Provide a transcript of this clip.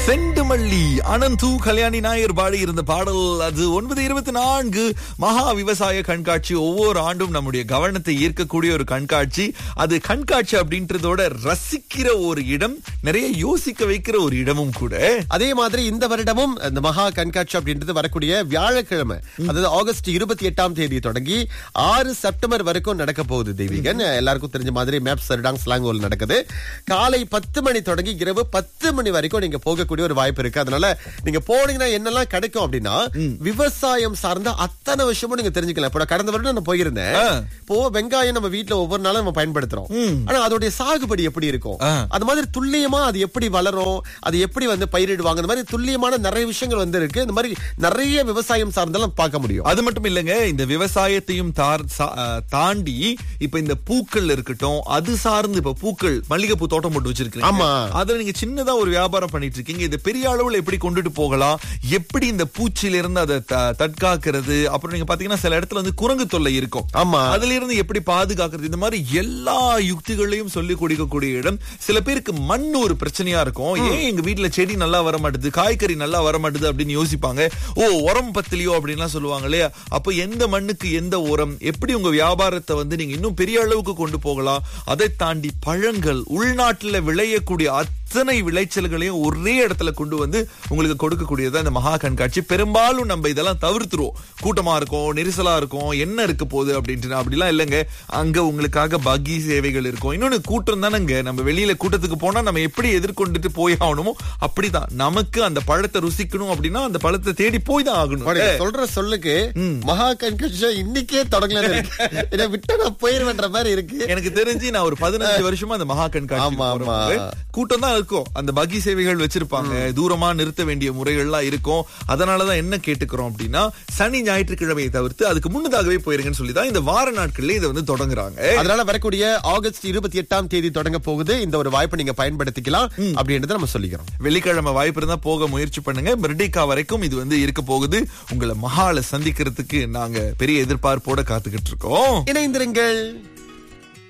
செண்டுமல்லி அனந்து கல்யாணி நாயர் பாடி இருந்த பாடல் அது ஒன்பது இருபத்தி நான்கு மகா விவசாய கண்காட்சி ஒவ்வொரு ஆண்டும் நம்முடைய கவனத்தை ஈர்க்கக்கூடிய ஒரு கண்காட்சி அது கண்காட்சி அப்படின்றதோட ரசிக்கிற ஒரு இடம் நிறைய யோசிக்க வைக்கிற ஒரு இடமும் கூட அதே மாதிரி இந்த வருடமும் இந்த மகா கண்காட்சி அப்படின்றது வரக்கூடிய வியாழக்கிழமை அதாவது ஆகஸ்ட் இருபத்தி எட்டாம் தேதி தொடங்கி ஆறு செப்டம்பர் வரைக்கும் நடக்க போகுது தெய்வீகன் எல்லாருக்கும் தெரிஞ்ச மாதிரி மேப் சர்டாங் ஸ்லாங்கோல் நடக்குது காலை பத்து மணி தொடங்கி இரவு பத்து மணி வரைக்கும் நீங்க போகக்கூடிய ஒரு வாய்ப்பு இருக்கு அதனால நீங்க போனீங்கன்னா என்னெல்லாம் கிடைக்கும் அப்படின்னா விவசாயம் சார்ந்த அத்தனை விஷயமும் நீங்க தெரிஞ்சுக்கலாம் இப்போ நான் கடந்த வருடம் நான் போயிருந்தேன் ஆ. இப்போ வெங்காயம் நம்ம வீட்ல ஒவ்வொரு நாளும் நம்ம பயன்படுத்துறோம் ஆனா அதோடைய சாகுபடி எப்படி இருக்கும் ஆ. அது மாதிரி துல்லியமா அது எப்படி வளரும் அது எப்படி வந்து பயிரிடுவாங்க இந்த மாதிரி துல்லியமான நிறைய விஷயங்கள் வந்து இருக்கு இந்த மாதிரி நிறைய விவசாயம் சார்ந்தெல்லாம் பார்க்க முடியும் அது மட்டும் இல்லைங்க இந்த விவசாயத்தையும் தார்- சா- அஹ், தாண்டி இப்ப இந்த பூக்கள் இருக்கட்டும் அது சார்ந்து இப்ப பூக்கள் மல்லிகைப்பூ தோட்டம் போட்டு வச்சிருக்கீங்க ஆமா. அதுல நீங்க சின்னதா ஒரு வியாபாரம் பண்ணிட்டு இருக்கீங்க இதை பெரிய அளவுல எப்படி கொண்டுட்டு போகலாம் எப்படி இந்த பூச்சியில இருந்து அதை த- தற்காக்கிறது அப்புறம் நீங்க பாத்தீங்கன்னா சில இடத்துல வந்து குரங்கு தொல்லை இருக்கும் ஆமா அதுல இருந்து எப்படி பாதுகாக்கிறது இந்த மாதிரி எல்லா யுக்திகளையும் சொல்லி கொடுக்கக்கூடிய இடம் சில பேருக்கு மண் ஒரு பிரச்சனையா இருக்கும் ஏன் எங்க வீட்ல செடி நல்லா வர மாட்டுது காய்கறி நல்லா வர மாட்டுது அப்படின்னு யோசிப்பாங்க ஓ உரம் பத்தலையோ அப்படின்லாம் சொல்லுவாங்க இல்லையா அப்ப எந்த மண்ணுக்கு எந்த உரம் எப்படி உங்க வியாபாரத்தை வந்து நீங்க இன்னும் பெரிய அளவுக்கு கொண்டு போகலாம் அதை தாண்டி பழங்கள் உள்நாட்டுல விளையக்கூடிய அத்தனை விளைச்சல்களையும் ஒரே இடத்துல கொண்டு வந்து உங்களுக்கு கொடுக்கக்கூடியது இந்த மகா கண்காட்சி பெரும்பாலும் நம்ம இதெல்லாம் தவிர்த்துருவோம் கூட்டமா இருக்கும் நெரிசலா இருக்கும் என்ன இருக்க போகுது அப்படின்ட்டு அப்படிலாம் இல்லைங்க அங்க உங்களுக்காக பகி சேவைகள் இருக்கும் இன்னொன்னு கூட்டம் தானேங்க நம்ம வெளியில கூட்டத்துக்கு போனா நம்ம எப்படி எதிர்கொண்டுட்டு போய் ஆகணுமோ அப்படிதான் நமக்கு அந்த பழத்தை ருசிக்கணும் அப்படின்னா அந்த பழத்தை தேடி போய் தான் ஆகணும் நீங்க சொல்ற சொல்லுக்கு மகா கண்காட்சி இன்னைக்கே தொடங்கல இதை விட்டு நான் போயிருவேன்ற மாதிரி இருக்கு எனக்கு தெரிஞ்சு நான் ஒரு பதினஞ்சு வருஷமா அந்த மகா கண்காட்சி ஆமா, ஆமா. கூட்டம் தான் இருக்கும் அந்த பகி சேவைகள் வச்சிருப்பாங்க தூரமா நிறுத்த வேண்டிய முறைகள்லாம் இருக்கும் அதனாலதான் என்ன கேட்டுக்கிறோம் அப்படின்னா சனி ஞாயிற்றுக்கிழமையை தவிர்த்து அதுக்கு முன்னதாகவே போயிருங்கன்னு சொல்லி தான் இந்த வார நாட்கள்ல இதை வந்து தொடங்குறாங்க அதனால வரக்கூடிய ஆகஸ்ட் இருபத்தி எட்டாம் தேதி தொடங்க போகுது இந்த ஒரு வாய்ப்பை நீங்க பயன்படுத்திக்கலாம் அப்படின்றத நம்ம சொல்லிக்கிறோம் வெள்ளிக்கிழமை வாய்ப்பு இருந்தா போக முயற்சி பண்ணுங்க மெர்டிகா வரைக்கும் இது வந்து இருக்க போகுது உங்களை மகால சந்திக்கிறதுக்கு நாங்க பெரிய எதிர்பார்ப்போட காத்துக்கிட்டு இருக்கோம் இணைந்திருங்கள்